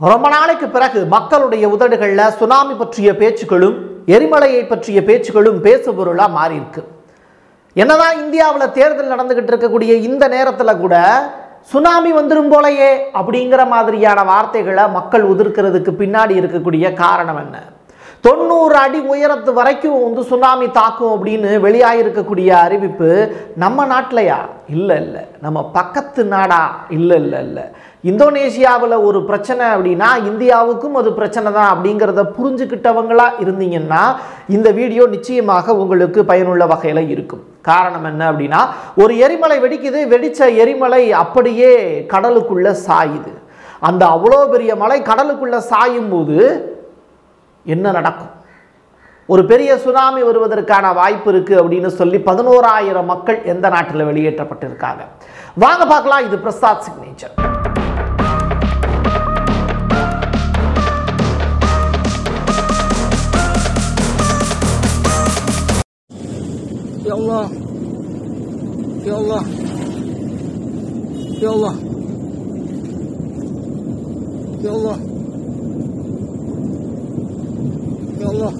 ரொம்ப நாளைக்கு பிறகு மக்களுடைய உதடுகளில் சுனாமி பற்றிய பேச்சுக்களும் எரிமலையை பற்றிய பேச்சுக்களும் பேசுபொருளா மாறி இருக்கு என்னதான் இந்தியாவில் தேர்தல் நடந்துகிட்டு இருக்கக்கூடிய இந்த நேரத்தில் கூட சுனாமி வந்துடும் போலயே அப்படிங்கிற மாதிரியான வார்த்தைகளை மக்கள் உதிர்க்கிறதுக்கு பின்னாடி இருக்கக்கூடிய காரணம் என்ன தொண்ணூறு அடி உயரத்து வரைக்கும் வந்து சுனாமி தாக்கும் அப்படின்னு வெளியாகிருக்கக்கூடிய அறிவிப்பு நம்ம நாட்டிலையா இல்லை இல்லை நம்ம பக்கத்து நாடா இல்லை இல்லை இல்லை இந்தோனேஷியாவில் ஒரு பிரச்சனை அப்படின்னா இந்தியாவுக்கும் அது பிரச்சனை தான் அப்படிங்கிறத புரிஞ்சுக்கிட்டவங்களா இருந்தீங்கன்னா இந்த வீடியோ நிச்சயமாக உங்களுக்கு பயனுள்ள வகையில் இருக்கும் காரணம் என்ன அப்படின்னா ஒரு எரிமலை வெடிக்குது வெடித்த எரிமலை அப்படியே கடலுக்குள்ள சாயுது அந்த அவ்வளோ பெரிய மலை கடலுக்குள்ள சாயும் போது என்ன நடக்கும் ஒரு பெரிய சுனாமி வருவதற்கான வாய்ப்பு இருக்கு அப்படின்னு சொல்லி பதினோராயிரம் மக்கள் எந்த நாட்டில் வெளியேற்றப்பட்டிருக்காங்க வாங்க பார்க்கலாம் இது Prasad signature Ya Allah. Ya Allah. Ya Allah. Ya Allah. Ya Allah.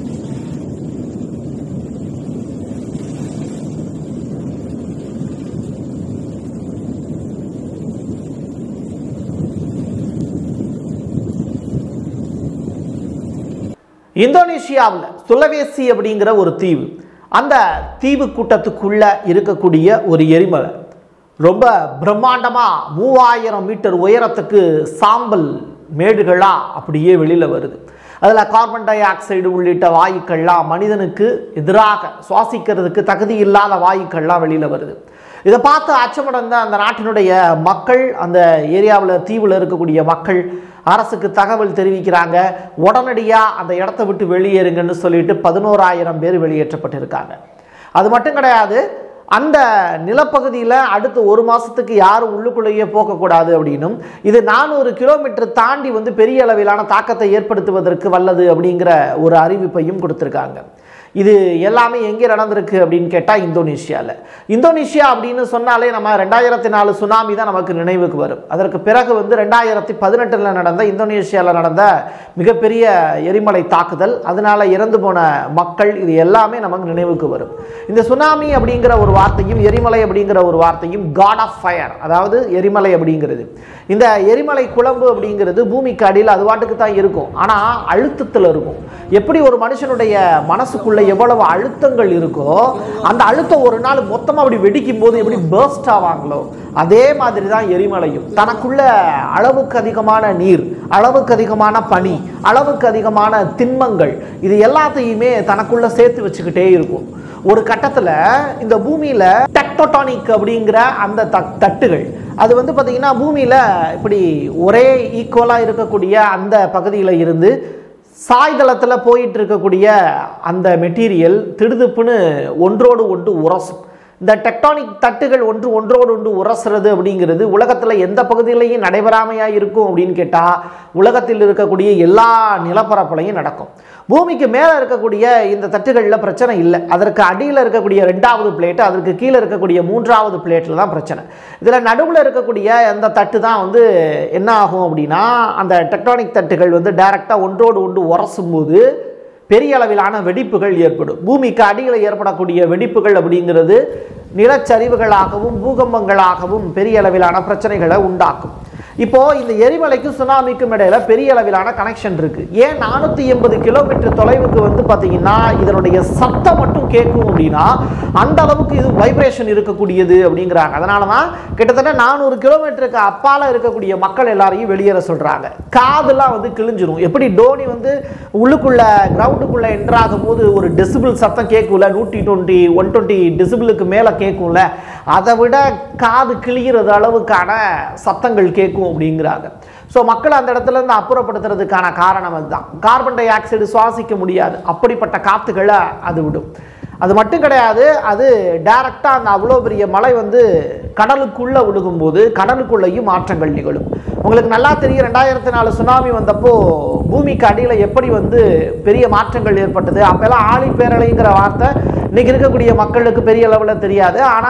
இந்தோனேஷியாவில் சுலவேசி அப்படிங்கிற ஒரு தீவு அந்த தீவு கூட்டத்துக்குள்ள இருக்கக்கூடிய ஒரு எரிமலை ரொம்ப பிரம்மாண்டமா மூவாயிரம் மீட்டர் உயரத்துக்கு சாம்பல் மேடுகளா அப்படியே வெளியில வருது அதில் கார்பன் டை ஆக்சைடு உள்ளிட்ட வாயுக்கள்லாம் மனிதனுக்கு எதிராக சுவாசிக்கிறதுக்கு தகுதி இல்லாத வாயுக்கள்லாம் வெளியில் வருது இதை பார்த்து அச்சமடைந்த அந்த நாட்டினுடைய மக்கள் அந்த ஏரியாவில் தீவில் இருக்கக்கூடிய மக்கள் அரசுக்கு தகவல் தெரிவிக்கிறாங்க உடனடியாக அந்த இடத்த விட்டு வெளியேறுங்கன்னு சொல்லிட்டு பதினோராயிரம் பேர் வெளியேற்றப்பட்டிருக்காங்க அது மட்டும் கிடையாது அந்த நிலப்பகுதியில் அடுத்த ஒரு மாதத்துக்கு யாரும் உள்ளுக்குள்ளேயே போகக்கூடாது அப்படின்னும் இது நானூறு கிலோமீட்டர் தாண்டி வந்து பெரிய அளவிலான தாக்கத்தை ஏற்படுத்துவதற்கு வல்லது அப்படிங்கிற ஒரு அறிவிப்பையும் கொடுத்துருக்காங்க இது எல்லாமே எங்கே நடந்திருக்கு அப்படின்னு கேட்டால் இந்தோனேஷியாவில் இந்தோனேஷியா அப்படின்னு சொன்னாலே நம்ம ரெண்டாயிரத்தி நாலு சுனாமி தான் நமக்கு நினைவுக்கு வரும் அதற்கு பிறகு வந்து ரெண்டாயிரத்தி பதினெட்டில் நடந்த இந்தோனேஷியாவில் நடந்த மிகப்பெரிய எரிமலை தாக்குதல் அதனால இறந்து போன மக்கள் இது எல்லாமே நமக்கு நினைவுக்கு வரும் இந்த சுனாமி அப்படிங்கிற ஒரு வார்த்தையும் எரிமலை அப்படிங்கிற ஒரு வார்த்தையும் காட் ஆஃப் ஃபயர் அதாவது எரிமலை அப்படிங்கிறது இந்த எரிமலை குழம்பு அப்படிங்கிறது பூமிக்கு அடியில் அது வாட்டுக்கு தான் இருக்கும் ஆனால் அழுத்தத்தில் இருக்கும் எப்படி ஒரு மனுஷனுடைய மனசுக்குள்ள எவ்வளவு அழுத்தங்கள் இருக்கோ அந்த அழுத்தம் ஒரு நாள் மொத்தமாக அப்படி வெடிக்கும் போது எப்படி பேர்ஸ்ட் ஆவாங்களோ அதே மாதிரி தான் எரிமலையும் தனக்குள்ள அளவுக்கு அதிகமான நீர் அளவுக்கு அதிகமான பனி அளவுக்கு அதிகமான திண்மங்கள் இது எல்லாத்தையுமே தனக்குள்ள சேர்த்து வச்சுக்கிட்டே இருக்கும் ஒரு கட்டத்தில் இந்த பூமியில் டெக்டோட்டானிக் அப்படிங்கிற அந்த த- தட்டுகள் அது வந்து பார்த்திங்கன்னா பூமியில் இப்படி ஒரே ஈக்குவலாக இருக்கக்கூடிய அந்த பகுதியில் இருந்து சாய்தளத்தில் போயிட்டு இருக்கக்கூடிய அந்த மெட்டீரியல் திடுதுப்புன்னு ஒன்றோடு ஒன்று உரசும் இந்த டெக்டானிக் தட்டுகள் ஒன்று ஒன்றோடு ஒன்று உரசுறது அப்படிங்கிறது உலகத்தில் எந்த பகுதியிலையும் நடைபெறாமையா இருக்கும் அப்படின்னு கேட்டால் உலகத்தில் இருக்கக்கூடிய எல்லா நிலப்பரப்புலையும் நடக்கும் பூமிக்கு மேலே இருக்கக்கூடிய இந்த தட்டுகளில் பிரச்சனை இல்லை அதற்கு அடியில் இருக்கக்கூடிய ரெண்டாவது பிளேட்டு அதற்கு கீழே இருக்கக்கூடிய மூன்றாவது பிளேட்டில் தான் பிரச்சனை இதில் நடுவில் இருக்கக்கூடிய அந்த தட்டு தான் வந்து என்ன ஆகும் அப்படின்னா அந்த டெக்டானிக் தட்டுகள் வந்து டைரெக்டாக ஒன்றோடு ஒன்று உரசும் போது பெரிய அளவிலான வெடிப்புகள் ஏற்படும் பூமிக்கு அடியில் ஏற்படக்கூடிய வெடிப்புகள் அப்படிங்கிறது நிலச்சரிவுகளாகவும் பூகம்பங்களாகவும் பெரிய அளவிலான பிரச்சனைகளை உண்டாக்கும் இப்போ இந்த எரிமலைக்கும் சுனாமிக்கும் இடையில பெரிய அளவிலான கனெக்ஷன் இருக்கு ஏன் நானூற்றி எண்பது கிலோமீட்டர் தொலைவுக்கு வந்து பார்த்தீங்கன்னா இதனுடைய சத்தம் மட்டும் கேட்கும் அப்படின்னா அந்த அளவுக்கு இது வைப்ரேஷன் இருக்கக்கூடியது அப்படிங்கிறாங்க அதனால தான் கிட்டத்தட்ட நானூறு கிலோமீட்டருக்கு அப்பால இருக்கக்கூடிய மக்கள் எல்லாரையும் வெளியேற சொல்றாங்க காதெல்லாம் வந்து கிழிஞ்சிரும் எப்படி டோனி வந்து உள்ளுக்குள்ள கிரவுண்டுக்குள்ள என்ட்ராகும் போது ஒரு டெசிபிள் சத்தம் கேட்கும்ல நூற்றி டுவெண்ட்டி ஒன் டுவெண்ட்டி டெசிபிளுக்கு மேலே கேட்கும்ல அதை விட காது கிழிகிறது அளவுக்கான சத்தங்கள் கேட்கும் அப்படிங்கிறாங்க ஸோ மக்கள் அந்த இடத்துல இருந்து அப்புறப்படுத்துறதுக்கான காரணம் அதுதான் கார்பன் டை ஆக்சைடு சுவாசிக்க முடியாது அப்படிப்பட்ட காத்துக்களை அது விடும் அது மட்டும் கிடையாது அது டைரக்டாக அந்த அவ்வளோ பெரிய மலை வந்து கடலுக்குள்ளே விழுகும்போது கடலுக்குள்ளேயும் மாற்றங்கள் நிகழும் உங்களுக்கு நல்லா தெரியும் ரெண்டாயிரத்தி நாலு சுனாமி வந்தப்போ பூமிக்கு அடியில் எப்படி வந்து பெரிய மாற்றங்கள் ஏற்பட்டது அப்போல்லாம் ஆழி பேரலைங்கிற வார்த்தை இன்னைக்கு இருக்கக்கூடிய மக்களுக்கு பெரிய அளவில் தெரியாது ஆனால்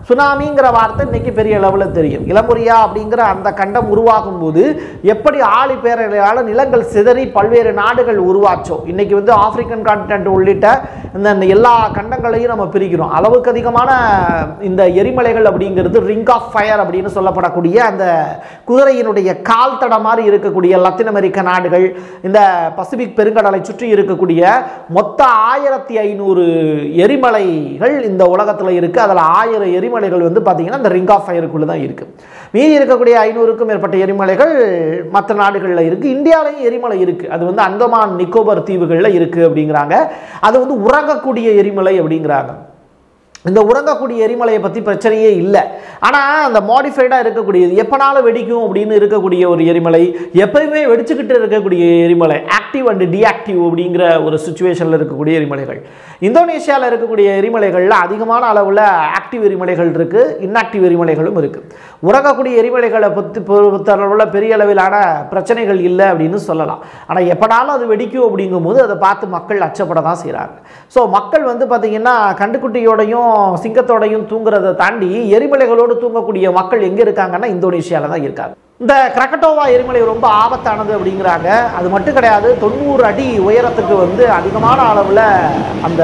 சுனாமிங்கிற வார்த்தை இன்னைக்கு பெரிய லெவலில் தெரியும் இளமுரியா அப்படிங்கிற அந்த கண்டம் உருவாகும் போது எப்படி ஆழி பேரலையால் நிலங்கள் சிதறி பல்வேறு நாடுகள் உருவாச்சோ இன்னைக்கு வந்து ஆப்பிரிக்கன் கான்டினென்ட் உள்ளிட்ட இந்த இந்த எல்லா கண்டங்களையும் நம்ம பிரிக்கிறோம் அளவுக்கு அதிகமான இந்த எரிமலைகள் அப்படிங்கிறது ரிங் ஆஃப் ஃபயர் அப்படின்னு சொல்லப்படக்கூடிய அந்த குதிரையினுடைய கால் தட மாதிரி இருக்கக்கூடிய லத்தீன் அமெரிக்க நாடுகள் இந்த பசிபிக் பெருங்கடலை சுற்றி இருக்கக்கூடிய மொத்த ஆயிரத்தி ஐநூறு எரிமலைகள் இந்த உலகத்தில் இருக்குது அதில் ஆயிரம் எரிமலைகள் வந்து பார்த்தீங்கன்னா இந்த ரிங் ஆஃப் ஃபயருக்குள்ளே தான் இருக்குது மீதி இருக்கக்கூடிய ஐநூறுக்கும் மேற்பட்ட எரிமலைகள் மற்ற நாடுகளில் இருக்குது இந்தியாவிலையும் எரிமலை இருக்குது அது வந்து அந்தமான் நிக்கோபர் தீவுகளில் இருக்குது அப்படிங்கிறாங்க அது வந்து உறங்கக்கூடிய எரிமலை அப்படிங்கிறாங்க இந்த உறங்கக்கூடிய எரிமலையை பற்றி பிரச்சனையே இல்லை ஆனால் அந்த மாடிஃபைடாக இருக்கக்கூடியது எப்போனாலும் வெடிக்கும் அப்படின்னு இருக்கக்கூடிய ஒரு எரிமலை எப்பயுமே வெடிச்சுக்கிட்டு இருக்கக்கூடிய எரிமலை ஆக்டிவ் அண்ட் டிஆக்டிவ் அப்படிங்கிற ஒரு சுச்சுவேஷனில் இருக்கக்கூடிய எரிமலைகள் இந்தோனேஷியாவில் இருக்கக்கூடிய எரிமலைகளில் அதிகமான அளவில் ஆக்டிவ் எரிமலைகள் இருக்குது இன்ஆக்டிவ் எரிமலைகளும் இருக்குது உறங்கக்கூடிய எரிமலைகளை பற்றி பொறுத்தளவில் பெரிய அளவிலான பிரச்சனைகள் இல்லை அப்படின்னு சொல்லலாம் ஆனால் எப்போனாலும் அது வெடிக்கும் அப்படிங்கும்போது அதை பார்த்து மக்கள் அச்சப்பட தான் செய்கிறாங்க ஸோ மக்கள் வந்து பார்த்திங்கன்னா கண்டுக்குட்டியோடையும் சிங்கத்தோடையும் தூங்குறதை தாண்டி எரிமலைகளோடு தூங்கக்கூடிய மக்கள் எங்கே இருக்காங்கன்னா இந்தோனேஷியாவில் தான் இருக்காங்க இந்த கிரக்கட்டோவா எரிமலை ரொம்ப ஆபத்தானது அப்படிங்கிறாங்க அது மட்டும் கிடையாது தொண்ணூறு அடி உயரத்துக்கு வந்து அதிகமான அளவில் அந்த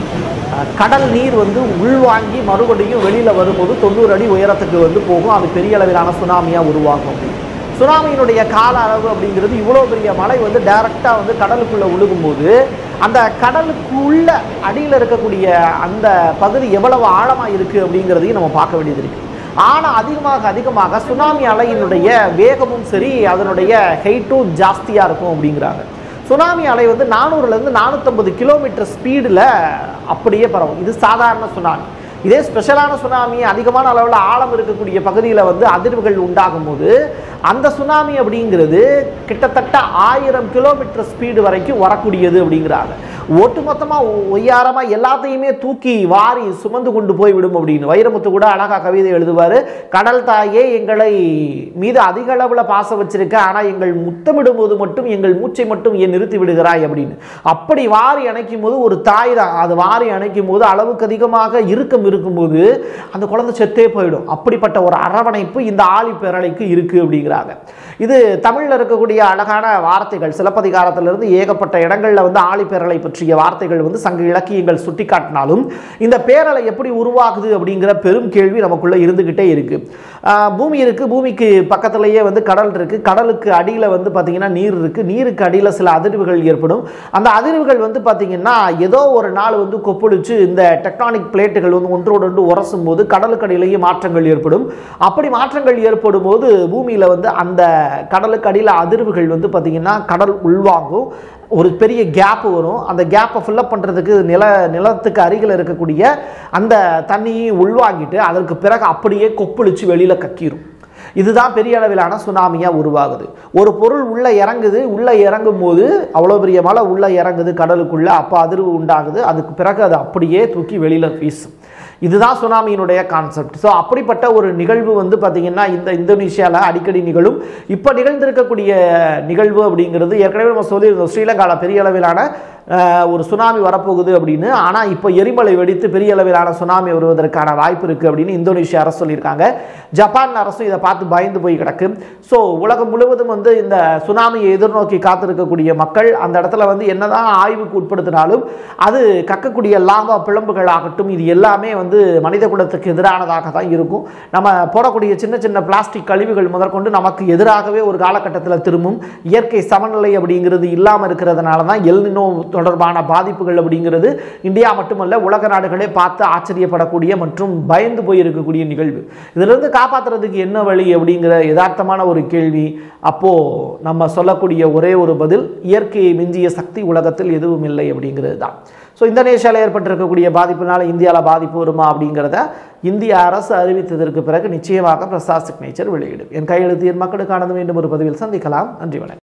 அஹ், கடல் நீர் வந்து உள்வாங்கி மறுபடியும் வெளியில் வரும்போது தொண்ணூறு அடி உயரத்துக்கு வந்து போகும் அது பெரிய அளவிலான சுனாமியாக உருவாகும் அப்படின்னு சுனாமியினுடைய கால அளவு அப்படிங்கிறது இவ்வளோ பெரிய மலை வந்து டைரெக்டாக வந்து கடலுக்குள்ளே விழுகும்போது அந்த கடலுக்குள்ள அடியில் இருக்கக்கூடிய அந்த பகுதி எவ்வளவு ஆழமாக இருக்குது அப்படிங்கிறதையும் நம்ம பார்க்க வேண்டியது இருக்குது ஆனால் அதிகமாக அதிகமாக சுனாமி அலையினுடைய வேகமும் சரி அதனுடைய ஹைட்டும் ஜாஸ்தியாக இருக்கும் அப்படிங்கிறாங்க சுனாமி அலை வந்து நானூறுலேருந்து நானூற்றம்பது கிலோமீட்டர் ஸ்பீடில் அப்படியே பரவும் இது சாதாரண சுனாமி இதே ஸ்பெஷலான சுனாமி அதிகமான அளவில் ஆழம் இருக்கக்கூடிய பகுதியில் வந்து அதிர்வுகள் உண்டாகும் போது அந்த சுனாமி அப்படிங்கிறது கிட்டத்தட்ட ஆயிரம் கிலோமீட்டர் ஸ்பீடு வரைக்கும் வரக்கூடியது அப்படிங்கிறாங்க ஒட்டுமொத்தமாக ஒய்யாரமாக எல்லாத்தையுமே தூக்கி வாரி சுமந்து கொண்டு போய் விடும் அப்படின்னு வைரமுத்து கூட அழகாக கவிதை எழுதுவார் கடல் தாயே எங்களை மீது அதிக அளவில் பாசம் வச்சிருக்க ஆனால் எங்கள் முத்தமிடும் போது மட்டும் எங்கள் மூச்சை மட்டும் ஏன் நிறுத்தி விடுகிறாய் அப்படின்னு அப்படி வாரி அணைக்கும் போது ஒரு தாய் தான் அது வாரி அணைக்கும் போது அளவுக்கு அதிகமாக இறுக்கம் இருக்கும்போது அந்த குழந்தை செத்தே போயிடும் அப்படிப்பட்ட ஒரு அரவணைப்பு இந்த ஆழி பேரலைக்கு இருக்குது அப்படிங்கிறாங்க இது தமிழில் இருக்கக்கூடிய அழகான வார்த்தைகள் சிலப்பதிகாரத்திலிருந்து ஏகப்பட்ட இடங்களில் வந்து ஆழி பேரலை பற்றிய வார்த்தைகள் வந்து சங்க இலக்கியங்கள் சுட்டிக்காட்டினாலும் இந்த பேரலை எப்படி உருவாகுது அப்படிங்கிற பெரும் கேள்வி நமக்குள்ள இருந்துகிட்டே இருக்கு ஆஹ் பூமி இருக்கு பூமிக்கு பக்கத்திலேயே வந்து கடல் இருக்கு கடலுக்கு அடியில் வந்து பார்த்தீங்கன்னா நீர் இருக்கு நீருக்கு அடியில் சில அதிர்வுகள் ஏற்படும் அந்த அதிர்வுகள் வந்து பார்த்தீங்கன்னா ஏதோ ஒரு நாள் வந்து கொப்பளிச்சு இந்த டெக்டானிக் பிளேட்டுகள் வந்து ஒன்றோடு ஒன்று உரசும் போது கடலுக்கு அடியிலேயே மாற்றங்கள் ஏற்படும் அப்படி மாற்றங்கள் ஏற்படும் போது பூமியில் வந்து அந்த கடலுக்கு அடியில் அதிர்வுகள் வந்து பார்த்தீங்கன்னா கடல் உள்வாங்கும் ஒரு பெரிய கேப் வரும் அந்த கேப்பை ஃபில்லப் பண்ணுறதுக்கு நில நிலத்துக்கு அருகில் இருக்கக்கூடிய அந்த தண்ணியை உள்வாங்கிட்டு அதற்கு பிறகு அப்படியே கொப்பளிச்சு வெளியில் கக்கிரும் இதுதான் பெரிய அளவிலான சுனாமியாக உருவாகுது ஒரு பொருள் உள்ளே இறங்குது உள்ளே இறங்கும் போது அவ்வளோ பெரிய மழை உள்ளே இறங்குது கடலுக்குள்ளே அப்போ அதிர்வு உண்டாகுது அதுக்கு பிறகு அது அப்படியே தூக்கி வெளியில் வீசும் இதுதான் சுனாமியினுடைய கான்செப்ட் ஸோ அப்படிப்பட்ட ஒரு நிகழ்வு வந்து பார்த்திங்கன்னா இந்த இந்தோனேஷியாவில் அடிக்கடி நிகழும் இப்போ நிகழ்ந்திருக்கக்கூடிய நிகழ்வு அப்படிங்கிறது ஏற்கனவே நம்ம சொல்லியிருந்தோம் ஸ்ரீலங்காவில் பெரிய அளவிலான அஹ், ஒரு சுனாமி வரப்போகுது அப்படின்னு ஆனால் இப்போ எரிமலை வெடித்து பெரிய அளவிலான சுனாமி வருவதற்கான வாய்ப்பு இருக்குது அப்படின்னு இந்தோனேஷியா அரசு சொல்லியிருக்காங்க ஜப்பான் அரசும் இதை பார்த்து பயந்து போய் கிடக்கு ஸோ உலகம் முழுவதும் வந்து இந்த சுனாமியை எதிர்நோக்கி காத்திருக்கக்கூடிய மக்கள் அந்த இடத்துல வந்து என்னதான் ஆய்வுக்கு உட்படுத்தினாலும் அது கக்கக்கூடிய லாபா பிளம்புகள் ஆகட்டும் இது எல்லாமே வந்து மனித குலத்துக்கு எதிரானதாக தான் இருக்கும் நம்ம போடக்கூடிய சின்ன சின்ன பிளாஸ்டிக் கழிவுகள் முதற்கொண்டு நமக்கு எதிராகவே ஒரு காலகட்டத்தில் திரும்பும் இயற்கை சமநிலை அப்படிங்கிறது இல்லாமல் இருக்கிறதுனால தான் எல்னினோ தொடர்பான பாதிப்புகள் அப்படிங்கிறது இந்தியா மட்டுமல்ல உலக நாடுகளே பார்த்து ஆச்சரியப்படக்கூடிய மற்றும் பயந்து போய் இருக்கக்கூடிய நிகழ்வு இதிலிருந்து காப்பாற்றுறதுக்கு என்ன வழி அப்படிங்கிற யதார்த்தமான ஒரு கேள்வி அப்போ நம்ம சொல்லக்கூடிய ஒரே ஒரு பதில் இயற்கையை மிஞ்சிய சக்தி உலகத்தில் எதுவும் இல்லை அப்படிங்கிறது தான் ஸோ இந்தோனேஷியாவில் ஏற்பட்டிருக்கக்கூடிய பாதிப்பினால் இந்தியாவில் பாதிப்பு வருமா அப்படிங்கிறத இந்திய அரசு அறிவித்ததற்கு பிறகு நிச்சயமாக பிரசாத் சிக்னேச்சர் வெளியிடும் என் கையெழுத்து என் மக்களுக்கானது மீண்டும் ஒரு பதிவில் சந்திக்கலாம் நன்றி வணக்கம்